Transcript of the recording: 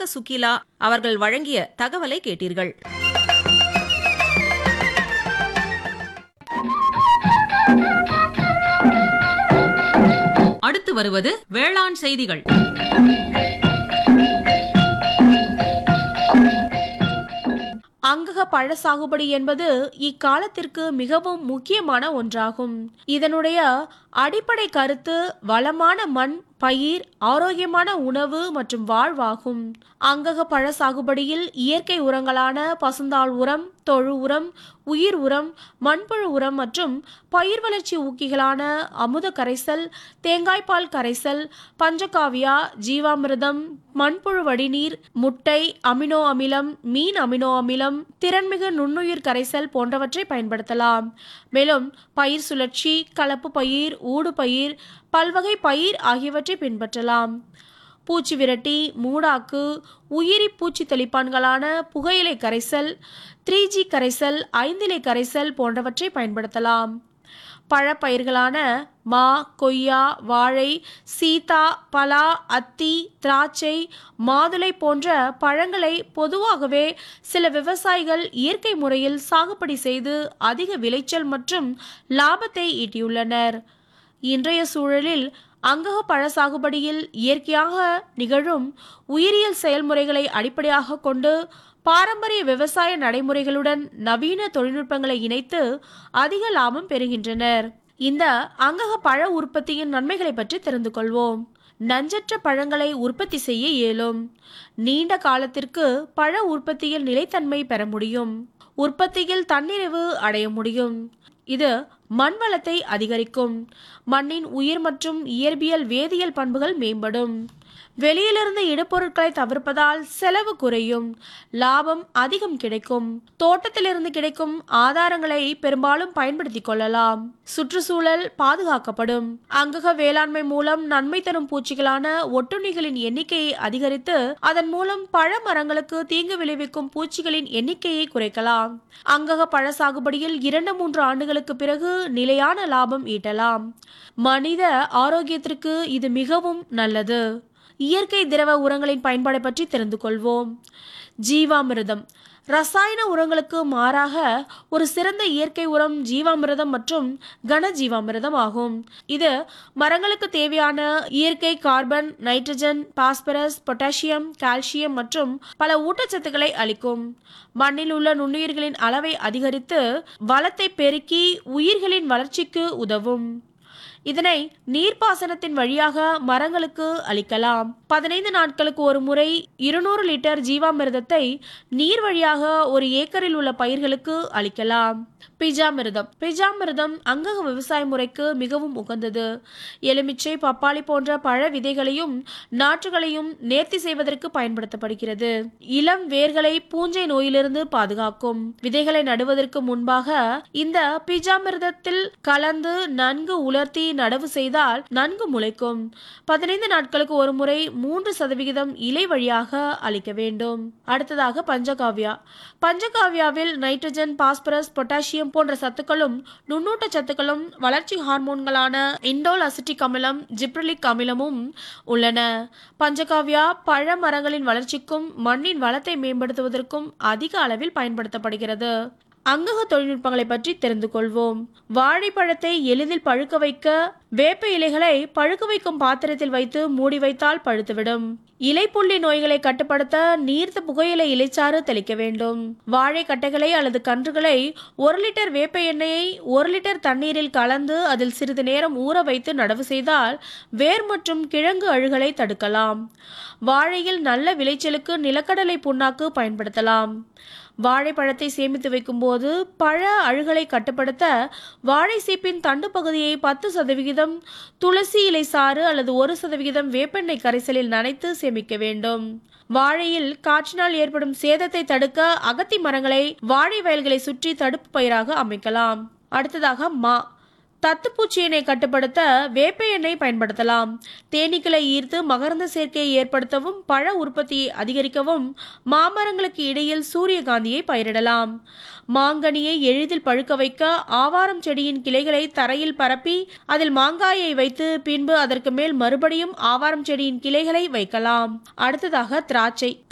தியாக சுகிலா அவர்கள் வழங்கிய தகவலை கேட்டீர்கள் அடுத்து வருவது வேளாண் செய்திகள் அங்கக பழ சாகுபடி என்பது இக்காலத்திற்கு மிகவும் முக்கியமான ஒன்றாகும் இதனுடைய அடிப்படை கருத்து வளமான மண் பயிர் ஆரோக்கியமான உணவு மற்றும் வாழ்வாகும் அங்கக பழ சாகுபடியில் இயற்கை உரங்களான பசுந்தாள் உரம் தொழு உரம் உயிர் உரம் மண்புழு உரம் மற்றும் பயிர் வளர்ச்சி ஊக்கிகளான அமுத கரைசல் தேங்காய்பால் கரைசல் பஞ்சகாவியா ஜீவாமிர்தம் மண்புழு வடிநீர் முட்டை அமினோ அமிலம் மீன் அமினோ அமிலம் திறன்மிகு நுண்ணுயிர் கரைசல் போன்றவற்றை பயன்படுத்தலாம் மேலும் பயிர் சுழற்சி கலப்பு பயிர் ஊடு பயிர் பல்வகை பயிர் ஆகியவற்றை பின்பற்றலாம் பூச்சி விரட்டி மூடாக்கு உயிரி பூச்சி தெளிப்பான்களான புகையிலை கரைசல் த்ரீ ஜி கரைசல் ஐந்திலை கரைசல் போன்றவற்றை பயன்படுத்தலாம் பழப்பயிர்களான மா கொய்யா வாழை சீதா பலா அத்தி திராட்சை மாதுளை போன்ற பழங்களை பொதுவாகவே சில விவசாயிகள் இயற்கை முறையில் சாகுபடி செய்து அதிக விளைச்சல் மற்றும் லாபத்தை ஈட்டியுள்ளனர் இன்றைய சூழலில் அங்கக பழ சாகுபடியில் இயற்கையாக நிகழும் உயிரியல் செயல்முறைகளை அடிப்படையாக கொண்டு பாரம்பரிய விவசாய நடைமுறைகளுடன் நவீன தொழில்நுட்பங்களை இணைத்து அதிக லாபம் பெறுகின்றனர் இந்த அங்கக பழ உற்பத்தியின் நன்மைகளை பற்றி தெரிந்து கொள்வோம் நஞ்சற்ற பழங்களை உற்பத்தி செய்ய இயலும் நீண்ட காலத்திற்கு பழ உற்பத்தியில் நிலைத்தன்மை பெற முடியும் உற்பத்தியில் தன்னிறைவு அடைய முடியும் இது மண் வளத்தை அதிகரிக்கும் மண்ணின் உயிர் மற்றும் இயற்பியல் வேதியியல் பண்புகள் மேம்படும் வெளியிலிருந்து இடுபொருட்களை தவிர்ப்பதால் செலவு குறையும் லாபம் அதிகம் கிடைக்கும் தோட்டத்திலிருந்து கிடைக்கும் ஆதாரங்களை பெரும்பாலும் பயன்படுத்திக் கொள்ளலாம் சுற்றுச்சூழல் பாதுகாக்கப்படும் அங்கக வேளாண்மை மூலம் நன்மை தரும் பூச்சிகளான ஒட்டுண்ணிகளின் எண்ணிக்கையை அதிகரித்து அதன் மூலம் பழ மரங்களுக்கு தீங்கு விளைவிக்கும் பூச்சிகளின் எண்ணிக்கையை குறைக்கலாம் அங்கக பழ சாகுபடியில் இரண்டு மூன்று ஆண்டுகளுக்கு பிறகு நிலையான லாபம் ஈட்டலாம் மனித ஆரோக்கியத்திற்கு இது மிகவும் நல்லது இயற்கை திரவ உரங்களின் பயன்பாடு பற்றி தெரிந்து கொள்வோம் ஜீவாமிர்தம் ரசாயன உரங்களுக்கு மாறாக ஒரு சிறந்த இயற்கை உரம் ஜீவாமிர்தம் மற்றும் கன ஜீவாமிர்தம் ஆகும் இது மரங்களுக்கு தேவையான இயற்கை carbon nitrogen phosphorus potassium calcium மற்றும் பல ஊட்டச்சத்துக்களை அளிக்கும் மண்ணில் உள்ள நுண்ணுயிர்களின் அளவை அதிகரித்து வளத்தை பெருக்கி உயிர்களின் வளர்ச்சிக்கு உதவும் இதனை நீர்ப்பாசனத்தின் வழியாக மரங்களுக்கு அளிக்கலாம் பதினைந்து நாட்களுக்கு ஒரு முறை இருநூறு லிட்டர் ஜீவாமிர்தத்தை நீர் வழியாக ஒரு ஏக்கரில் உள்ள பயிர்களுக்கு அளிக்கலாம் பிஜாமிர்தம் பிஜாமிர்தம் அங்கக விவசாய முறைக்கு மிகவும் உகந்தது எலுமிச்சை பப்பாளி போன்ற பழ விதைகளையும் நாற்றுகளையும் நேர்த்தி செய்வதற்கு பயன்படுத்தப்படுகிறது இளம் வேர்களை பூஞ்சை நோயிலிருந்து பாதுகாக்கும் விதைகளை நடுவதற்கு முன்பாக இந்த பிஜாமிர்தத்தில் கலந்து நன்கு உலர்த்தி நடவு செய்தால் நன்கு முளைக்கும் பதினைந்து நாட்களுக்கு ஒரு முறை மூன்று சதவிகிதம் இலை வழியாக அளிக்க வேண்டும் அடுத்ததாக பஞ்சகாவியா பஞ்சகாவியாவில் நைட்ரஜன் பாஸ்பரஸ் பொட்டாசியம் போன்ற சத்துக்களும் நுண்ணூட்ட சத்துக்களும் வளர்ச்சி ஹார்மோன்களான இண்டோல் அசிட்டிக் அமிலம் ஜிப்ரலிக் அமிலமும் உள்ளன பஞ்சகாவியா பழ மரங்களின் வளர்ச்சிக்கும் மண்ணின் வளத்தை மேம்படுத்துவதற்கும் அதிக அளவில் பயன்படுத்தப்படுகிறது அங்கக தொழில்நுட்பங்களை பற்றி தெரிந்து கொள்வோம் வாழைப்பழத்தை எளிதில் பழுக்க வைக்க வேப்ப இலைகளை பழுக்க வைக்கும் பாத்திரத்தில் வைத்து மூடி வைத்தால் பழுத்துவிடும் இலைப்புள்ளி நோய்களை கட்டுப்படுத்த நீர்த்த புகையிலை இலைச்சாறு தெளிக்க வேண்டும் வாழை கட்டைகளை அல்லது கன்றுகளை ஒரு லிட்டர் வேப்ப எண்ணெயை ஒரு லிட்டர் தண்ணீரில் கலந்து அதில் சிறிது நேரம் ஊற வைத்து நடவு செய்தால் வேர் மற்றும் கிழங்கு அழுகலை தடுக்கலாம் வாழையில் நல்ல விளைச்சலுக்கு நிலக்கடலை புண்ணாக்கு பயன்படுத்தலாம் வாழைப்பழத்தை சேமித்து வைக்கும்போது பழ அழுகலை கட்டுப்படுத்த வாழை சீப்பின் தண்டு பகுதியை பத்து சதவிகிதம் துளசி இலை சாறு அல்லது ஒரு சதவிகிதம் வேப்பெண்ணெய் கரைசலில் நனைத்து சேமிக்க வேண்டும் வாழையில் காற்றினால் ஏற்படும் சேதத்தை தடுக்க அகத்தி மரங்களை வாழை வயல்களை சுற்றி தடுப்பு பயிராக அமைக்கலாம் அடுத்ததாக மா தத்துப்பூச்சியினை கட்டுப்படுத்த வேப்ப எண்ணெய் பயன்படுத்தலாம் தேனீக்களை ஈர்த்து மகரந்த சேர்க்கையை ஏற்படுத்தவும் பழ உற்பத்தியை அதிகரிக்கவும் மாமரங்களுக்கு இடையில் சூரியகாந்தியை பயிரிடலாம் மாங்கனியை எளிதில் பழுக்க வைக்க ஆவாரம் செடியின் கிளைகளை தரையில் பரப்பி அதில் மாங்காயை வைத்து பின்பு அதற்கு மேல் மறுபடியும் ஆவாரம் செடியின் கிளைகளை வைக்கலாம் அடுத்ததாக திராட்சை